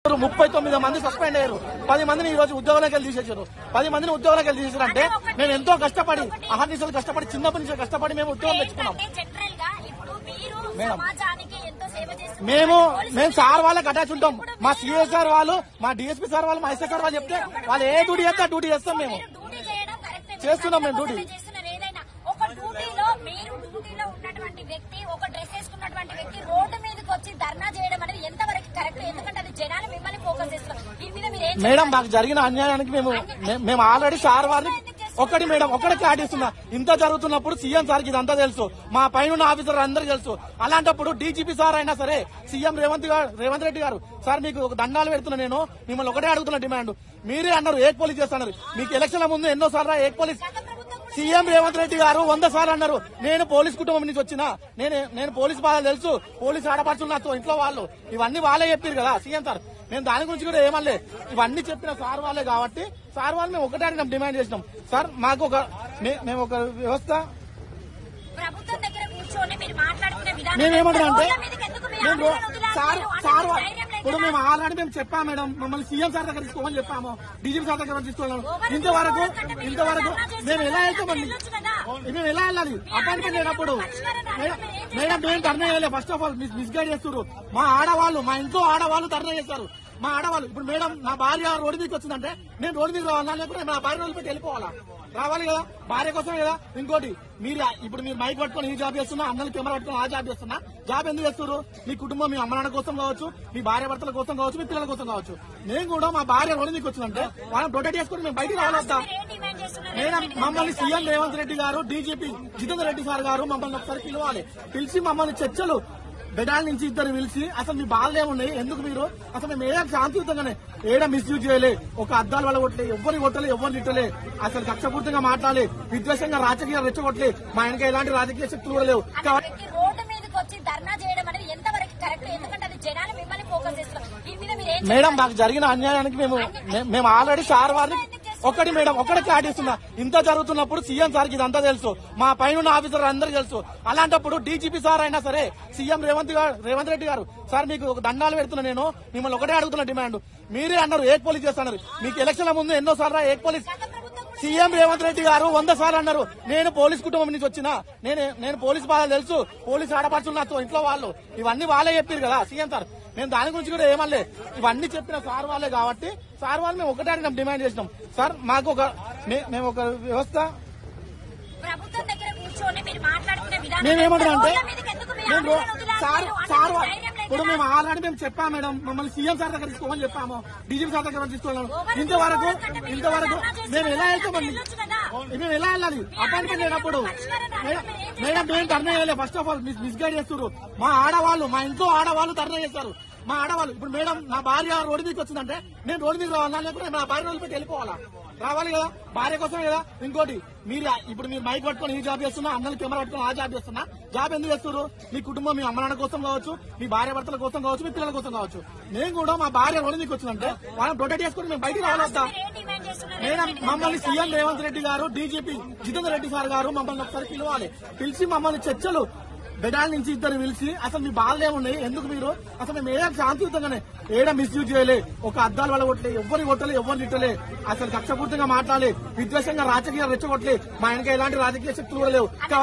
ఇప్పుడు ముప్పై తొమ్మిది మంది సస్పెండ్ అయ్యారు పది మందిని ఈ రోజు ఉద్యోగాలకు వెళ్ళి తీసేసారు పది మందిని ఉద్యోగాలకు వెళ్ళి తీసేసారు అంటే మేము ఎంతో కష్టపడి అహర్నిశలు కష్టపడి చిన్నప్పటి నుంచి కష్టపడి మేము ఉద్యోగం తెచ్చుకున్నాం ఏంటంటే జనరల్ గా ఇప్పుడు మీరు మేడం. సమాజానికి ఎంతో సేవ చేస్తున్నారు. మేము పోలీసులు మేము సార్ వాళ్ళకి అటాచ్ ఉంటాం ఇప్పుడు మా మీరు- సిఎస్ సార్ వాళ్ళు మా డిఎస్పీ సార్ వాళ్ళు మా ఎస్ఐ సార్ వాళ్ళు చెప్తే వాళ్ళు ఏ డ్యూటీ చేస్తే ఆ డ్యూటీ చేస్తాం మేము మీరు డ్యూటీ చేయడం కరెక్టే. మీరు చేస్తున్నాం మేము ప్రజల డ్యూటీ. కోసమే చేస్తున్నారు ఏదైనా. ఒక డ్యూటీలో మీరు డ్యూటీలో ఉన్నటువంటి వ్యక్తి ఒక డ్రెస్ వేసుకున్నటువంటి వ్యక్తి రోడ్డు మీదకి వచ్చి ధర్నా చేయడం అనేది ఎంతవరకు కరెక్ట్ ఎందుకంటే అది జనాలు మిమ్మల్ని ఫోకస్ చేస్తున్నారు దీని మీద మీరు ఏం మేడం చెప్తారు? మాకు జరిగిన అన్యాయానికి మేము మే- మేము ఆల్రెడీ సార్ వారిని ఒకటి మేడం ఒకటి క్లారిటీ ఇస్తున్నా ఇంత జరుగుతున్నప్పుడు సీఎం సార్కి ఇదంతా తెలుసు మా పైన ఉన్న ఆఫీసర్ అందరికీ తెలుసు అలాంటప్పుడు డీజీపీ సార్ అయినా సరే సీఎం రేవంత్ గారు రేవంత్ రెడ్డి గారు సార్ మీకు ఒక దండాలు పెడుతున్నా నేను మిమ్మల్ని ఒకటే అడుగుతున్నా డిమాండ్ మీరే అన్నారు ఏక్ పోలీస్ చేస్తున్నారు మీకు ఎలక్షన్ల ముందు ఎన్నో సార్లు ఏక్ పోలీస్ గత ప్రభుత్వం కూడా సీఎం రేవంత్ రెడ్డి గారు వంద సార్లు అన్నారు నేను పోలీస్ కుటుంబం నుంచి వచ్చిన నేను నేను పోలీస్ బాధ తెలుసు పోలీస్ ఆడపడుచులు నాతో ఇంట్లో వాళ్ళు ఇవన్నీ వాళ్ళే చెప్పారు కదా సీఎం సార్ నేను దాని గురించి కూడా ఏమనలే ఇవన్నీ చెప్పిన సార్ వాళ్ళే కాబట్టి సార్ వాళ్ళు మేము ఒకటే అడిగినాం డిమాండ్ చేసినాం సార్ మాకు ఒక మే- మేము ఒక వ్యవస్థ ప్రభుత్వం దగ్గర కూర్చొని మీరు మాట్లాడుకునే విధానం మేమేమంటున్నాం అంటే రోడ్ల మీదకి ఎందుకు మీ మేము ఆవేదన వదిలారు? సార్ అసలు సార్ మీకు వా- ధైర్యం లేదా? ఇప్పుడు మేము ఆల్రెడీ మేము చెప్పాం మేడం మమ్మల్ని సీఎం సార్ దగ్గర తీసుకోమని చెప్పాము డీజీపీ సార్ దగ్గర తీసుకోవాలి ఇంతవరకు ఇంతవరకు మేము ఎలా వెళ్తామండి మేము ఎలా వెళ్ళాలి అపాయింట్మెంట్ లేనప్పుడు మేడం మేడం మేము ధర్నా చేయలేదు first of all miss misguide చేస్తున్నారు మా ఆడవాళ్ళు మా ఇంట్లో ఆడవాళ్ళు ధర్నా చేస్తారు మా ఆడవాళ్ళు ఇప్పుడు మేడం నా భార్య రోడ్డు మీదకి వచ్చిందంటే నేను రోడ్డు మీద రావాలా లేకపోతే నా భార్య రోజు పెట్టి వెళ్ళిపోవాలా రావాలి కదా భార్య కోసమే కదా ఇంకోటి మీరు ఇప్పుడు మీరు మైక్ పట్టుకొని ఈ జాబ్ చేస్తున్నా అన్నలు కెమెరా పట్టుకొని ఆ జాబ్ చేస్తున్నా జాబ్ ఎందుకు చేస్తారు మీ కుటుంబం మీ అమ్మ నాన్న కోసం కావచ్చు మీ భార్య భర్తల కోసం కావచ్చు మీ పిల్లల కోసం కావచ్చు నేను కూడా మా భార్య రోడ్డు మీదకి వచ్చిందంటే వాళ్ళని ప్రొటెక్ట్ చేసుకుని మేము బయటికి రావాలొద్దా మీరు ఏం డిమాండ్ చేస్తున్నారు? మేడం మమ్మల్ని సీఎం రేవంత్ రెడ్డి గారు డీజీపీ జితేందర్ రెడ్డి సార్ గారు మమ్మల్ని ఒకసారి పిలవాలి పిలిచి మమ్మల్ని చర్చలు బెడాల నుంచి ఇద్దరు పిలిచి అసలు మీ బాధలు ఏమున్నాయి ఎందుకు మీరు అసలు మేము ఏడా శాంతియుతంగానే ఏడా మిస్యూజ్ చేయలే ఒక అద్దాల వల్ల కొట్టలే ఎవరిని కొట్టలే ఎవరిని తిట్టలే అసలు కక్షపూర్తంగా మాట్లాడాలి విద్వేషంగా రాజకీయాలు రెచ్చగొట్టలే మా వెనక ఎలాంటి రాజకీయ శక్తులు కూడా లేవు అన్న కాబట్టి వ్యక్తి రోడ్డు మీదకి వచ్చి ధర్నా చేయడం అనేది ఎంతవరకు కరెక్ట్ ఎందుకంటే అది జనాలు మిమ్మల్ని ఫోకస్ చేస్తున్నారు దీని మీద మీరు ఏం మేడం చెప్తారు? మాకు జరిగిన అన్యాయానికి మేము మే- మేము ఆల్రెడీ సార్ వారిని ఒకటి మేడం ఒకటి క్లారిటీ ఇస్తున్నా ఇంత జరుగుతున్నప్పుడు సీఎం సార్కి ఇదంతా తెలుసు మా పైన ఉన్న ఆఫీసర్ అందరికీ తెలుసు అలాంటప్పుడు డీజీపీ సార్ అయినా సరే సీఎం రేవంత్ గారు రేవంత్ రెడ్డి గారు సార్ మీకు ఒక దండాలు పెడుతున్నా నేను మిమ్మల్ని ఒకటే అడుగుతున్నా డిమాండ్ మీరే అన్నారు ఏక్ పోలీస్ చేస్తున్నారు మీకు ఎలక్షన్ల ముందు ఎన్నో సార్లు ఏక్ పోలీస్ గత ప్రభుత్వం కూడా సీఎం రేవంత్ రెడ్డి గారు వంద సార్లు అన్నారు నేను పోలీస్ కుటుంబం నుంచి వచ్చిన నేను నేను పోలీస్ బాధ తెలుసు పోలీస్ ఆడపడుచులు నాతో ఇంట్లో వాళ్ళు ఇవన్నీ వాళ్ళే చెప్పారు కదా సీఎం సార్ నేను దాని గురించి కూడా ఏమనలే ఇవన్నీ చెప్పిన సార్ వాళ్ళే కాబట్టి సార్ వాళ్ళు మేము ఒకటే అడిగినాం డిమాండ్ చేసినాం సార్ మాకు ఒక మే- మేము ఒక వ్యవస్థ ప్రభుత్వం దగ్గర కూర్చొని మీరు మాట్లాడుకునే విధానం మేమేమంటున్నాం అంటే రోడ్ల మీదకి ఎందుకు మీ మేము ఆవేదన వదిలారు? సార్ మీరు సార్ అసలు వా- ధైర్యం లేదా? ఇప్పుడు మేము ఆల్రెడీ మేము చెప్పాం మేడం మమ్మల్ని సీఎం సార్ దగ్గర తీసుకోమని చెప్పాము డీజీపీ సార్ దగ్గర తీసుకోవాలి ఇంతవరకు ఇంతవరకు మేము ఎలా వెళ్తామండి మేము ఎలా వెళ్ళాలి అపాయింట్మెంట్ లేనప్పుడు మేడం మేడం మేము ధర్నా చేయలేదు first of all miss misguide చేస్తున్నారు మా ఆడవాళ్ళు మా ఇంట్లో ఆడవాళ్ళు ధర్నా చేస్తారు మా ఆడవాళ్ళు ఇప్పుడు మేడం నా భార్య రోడ్డు మీదకి వచ్చిందంటే నేను రోడ్డు మీద రావాలా లేకపోతే నా భార్య రోజు పెట్టి వెళ్ళిపోవాలా రావాలి కదా భార్య కోసమే కదా ఇంకోటి మీరు ఇప్పుడు మీరు మైక్ పట్టుకొని ఈ జాబ్ చేస్తున్నా అన్నలు కెమెరా పట్టుకొని ఆ జాబ్ చేస్తున్నా జాబ్ ఎందుకు చేస్తారు మీ కుటుంబం మీ అమ్మ నాన్న కోసం కావచ్చు మీ భార్య భర్తల కోసం కావచ్చు మీ పిల్లల కోసం కావచ్చు నేను కూడా మా భార్య రోడ్డు మీదకి వచ్చిందంటే వాళ్ళని ప్రొటెక్ట్ చేసుకుని మేము బయటికి రావాలొద్దా మీరు ఏం డిమాండ్ చేస్తున్నారు? మేడం మమ్మల్ని సీఎం రేవంత్ రెడ్డి గారు డీజీపీ జితేందర్ రెడ్డి సార్ గారు మమ్మల్ని ఒకసారి పిలవాలి పిలిచి మమ్మల్ని చర్చలు బెడాల నుంచి ఇద్దరు పిలిచి అసలు మీ బాధలు ఏమున్నాయి ఎందుకు మీరు అసలు మేము ఏడా శాంతియుతంగానే ఏడా మిస్యూజ్ చేయలే ఒక అద్దాల వల్ల కొట్టలే ఎవరిని కొట్టలే ఎవరిని తిట్టలే అసలు కక్షపూర్తంగా మాట్లాడాలి విద్వేషంగా రాజకీయాలు రెచ్చగొట్టలే మా వెనక ఎలాంటి రాజకీయ శక్తులు కూడా లేవు